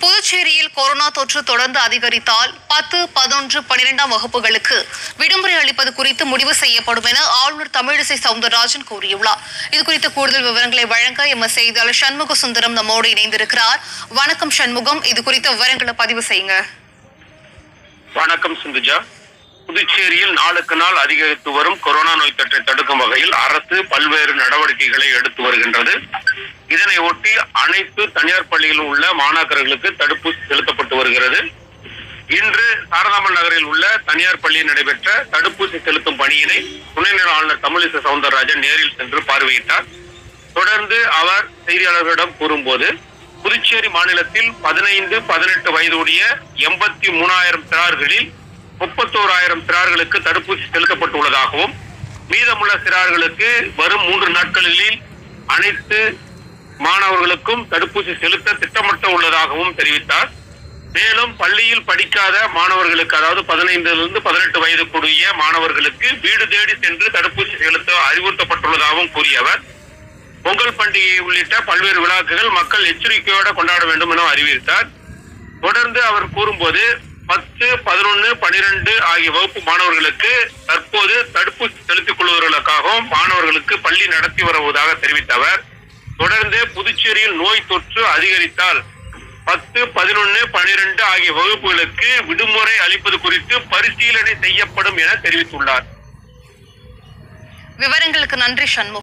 புதுச்சேரியில் கொரோனா தொற்று தொடர்ந்து அதிகரித்தால் பத்து பதினொன்று பனிரெண்டாம் வகுப்புகளுக்கு விடுமுறை அளிப்பது குறித்து முடிவு செய்யப்படும் என ஆளுநர் தமிழிசை சவுந்தரராஜன் கூறியுள்ளார் இது குறித்த கூடுதல் விவரங்களை வழங்க எமது செய்தியாளர் சண்முக சுந்தரம் நம்மோடு இணைந்திருக்கிறார் வணக்கம் சண்முகம் இது குறித்த விவரங்களை பதிவு செய்யுங்க வணக்கம் சிந்துஜா புதுச்சேரியில் நாளுக்கு நாள் அதிகரித்து வரும் கொரோனா நோய் தொற்றை தடுக்கும் வகையில் அரசு பல்வேறு நடவடிக்கைகளை எடுத்து வருகின்றது இதனை ஒட்டி அனைத்து தனியார் பள்ளியிலும் உள்ள மாணாக்கர்களுக்கு தடுப்பூசி செலுத்தப்பட்டு வருகிறது இன்று சாரதாமன் நகரில் உள்ள தனியார் பள்ளியில் நடைபெற்ற தடுப்பூசி செலுத்தும் பணியினை துணைநிலை ஆளுநர் தமிழிசை சவுந்தரராஜன் நேரில் சென்று பார்வையிட்டார் தொடர்ந்து அவர் செய்தியாளர்களிடம் கூறும்போது புதுச்சேரி மாநிலத்தில் பதினைந்து பதினெட்டு வயதுடைய எண்பத்தி மூணாயிரம் சிறார்களில் முப்பத்தோராயிரம் சிறார்களுக்கு தடுப்பூசி செலுத்தப்பட்டுள்ளதாகவும் மீதமுள்ள சிறார்களுக்கு வரும் மூன்று நாட்களில் அனைத்து மாணவர்களுக்கும் தடுப்பூசி செலுத்த திட்டமிட்ட உள்ளதாகவும் தெரிவித்தார் மேலும் பள்ளியில் படிக்காத மாணவர்களுக்கு அதாவது பதினைந்திலிருந்து பதினெட்டு வயதுக்குரிய மாணவர்களுக்கு வீடு தேடி சென்று தடுப்பூசி செலுத்த அறிவுறுத்தப்பட்டுள்ளதாகவும் கூறிய அவர் பொங்கல் பண்டிகை உள்ளிட்ட பல்வேறு விழாக்கள் மக்கள் எச்சரிக்கையோடு கொண்டாட வேண்டும் என அறிவித்தார் தொடர்ந்து அவர் கூறும்போது பத்து பதினொன்னு பனிரெண்டு ஆகிய வகுப்பு மாணவர்களுக்கு தற்போது தடுப்பூசி செலுத்திக் கொள்வதற்காகவும் மாணவர்களுக்கு பள்ளி நடத்தி வருவதாக தெரிவித்த அவர் தொடர்ந்து புதுச்சேரியில் நோய் தொற்று அதிகரித்தால் பத்து பதினொன்னு பனிரெண்டு ஆகிய வகுப்புகளுக்கு விடுமுறை அளிப்பது குறித்து பரிசீலனை செய்யப்படும் என தெரிவித்துள்ளார் விவரங்களுக்கு நன்றி சண்முகம்